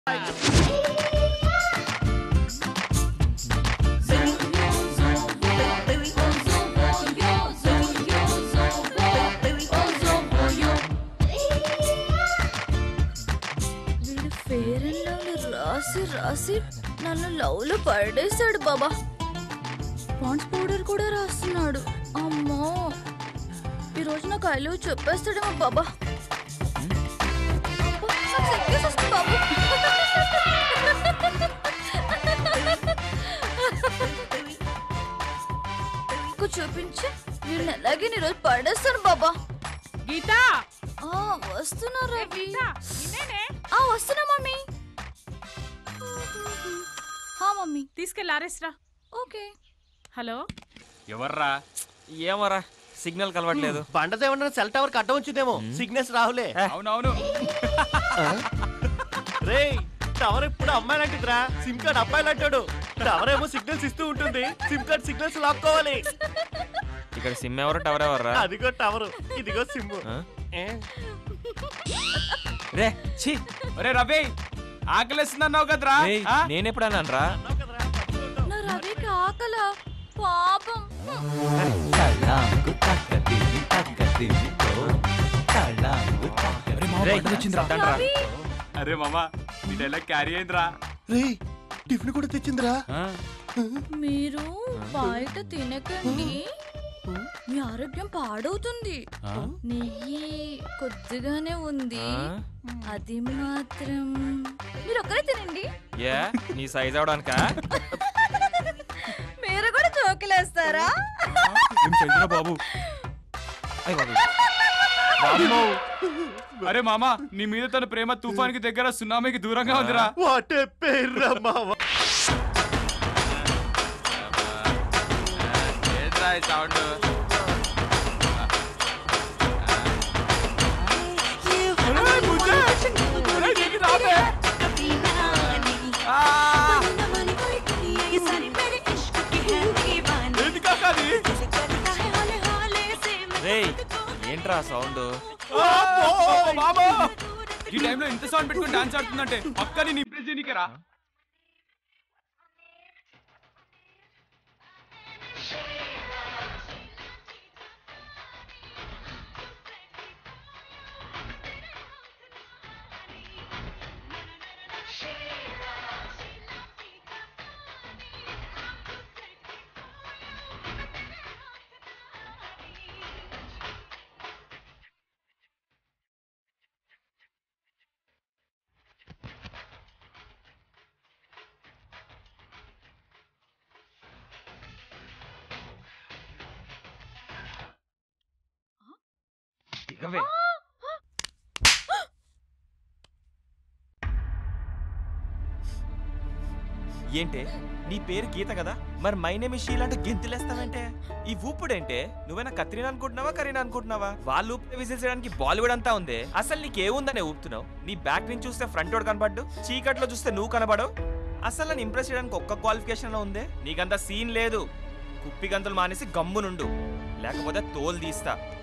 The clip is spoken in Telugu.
వీడు ఫేర్ అండ్ లవ్లీ రాసి రాసి నన్ను లవ్ లో పడేశాడు బాబా పాండ్స్ పౌడర్ కూడా రాస్తున్నాడు అమ్మో ఈ రోజు నాకు ఐ లవ్ చెప్పేస్తాడేమో బాబా అబ్బా, నాకు సిగ్గేసేస్తుంది బాబు. నాకు చూపించి వీళ్ళని ఎలాగే ఈ రోజు పడేస్తాను బాబా గీత ఆ వస్తున్నా రవి గీత నిన్నేనే ఆ వస్తున్నా మమ్మీ హా మమ్మీ తీసుకెళ్ళి ఆరేసిరా ఓకే హలో ఎవర్రా ఏమోరా సిగ్నల్ కలవట్లేదు బండదేమన్నా సెల్ టవర్ కట్ట ఉంచుదేమో సిగ్నల్స్ రాహులే అవునవును రే టవర్ ఎప్పుడు అమ్మాయిలంటిదిరా సిమ్ కార్డ్ అబ్బాయిలంటాడు టవర్ ఏమో సిగ్నల్స్ ఇస్తూ ఉంటుంది సిమ్ కార్డ్ సిగ్నల్స్ లాక్కోవాలి ఇక్కడ సిమ్ ఎవరు టవర్ ఎవర్రా అదిగో టవర్ ఇదిగో సిమ్ ఆ? ఏ? రే ఛీ ఒరే రవి ఆకలిస్తుందన్నావు కదరా రేయ్, ఆ? నేనెప్పుడన్నాను రా అన్నావు కదరా, పట్టుకుంటావు. నా రవికి ఆకల పాపం రేయ్, సర్దండ్రా. రవి అరే మామా నీ డైలాగ్ క్యారీ అయిందిరా రేయ్ టిఫిన్ కూడా తెచ్చిందిరా ఆ? మీరు బయట తినకండి మీ ఆరోగ్యం పాడవుతుంది ఆ? నెయ్యి కొద్దిగానే ఉంది ఆ? అది మాత్రం మీరు ఒక్కరే తినండి ఏ నీ సైజ్ అవడానికా మీరు కూడా చోకిలేస్తారా ఏం చదివినా బాబు అయ్ బాబోయ్. వామ్మో. అరే మామా నీ మీద తన ప్రేమ తుఫానికి దగ్గర సునామీకి దూరంగా ఉందిరా వాట్ ఏ పేర్రా మావ ఏంట్రా ఈ సౌండ్ అరే, బుజ్జి. అరే, నీకు రాదే. ఆ, ఏంది కాకా అది? రేయ్ ఏంట్రా సౌండ్ ఆ, బాబా. ఈ టైంలో ఇంత సౌండ్ పెట్టుకుని డాన్స్ ఆడుతుందంటే పక్క నేను ఇంప్రెస్ చేయనీకరా దిగవే ఏంటే నీ పేరు గీత కదా మరి మై నేమ్ షీల్ అంటే గెంతులేస్తావంటే ఈ ఊపుడేంటే నువ్వైనా కత్రినా అనుకుంటున్నావా కరీనా అనుకుంటున్నావా వాళ్ళు ఊపితే విజిల్ చేయడానికి బాలీవుడ్ అంతా ఉంది అసలు నీకేముందనే ఊపుతున్నావు నీ బ్యాక్ నుంచి చూస్తే ఫ్రంట్ వాడు కనపడ్డు చీకట్లో చూస్తే నువ్వు కనబడవు అసలు నన్ను ఇంప్రెస్ చేయడానికి ఒక్క క్వాలిఫికేషన్ ఉందే నీకంత సీన్ లేదు కుప్పి గంతులు మానేసి గమ్మునుండు లేకపోతే తోలు తీస్తా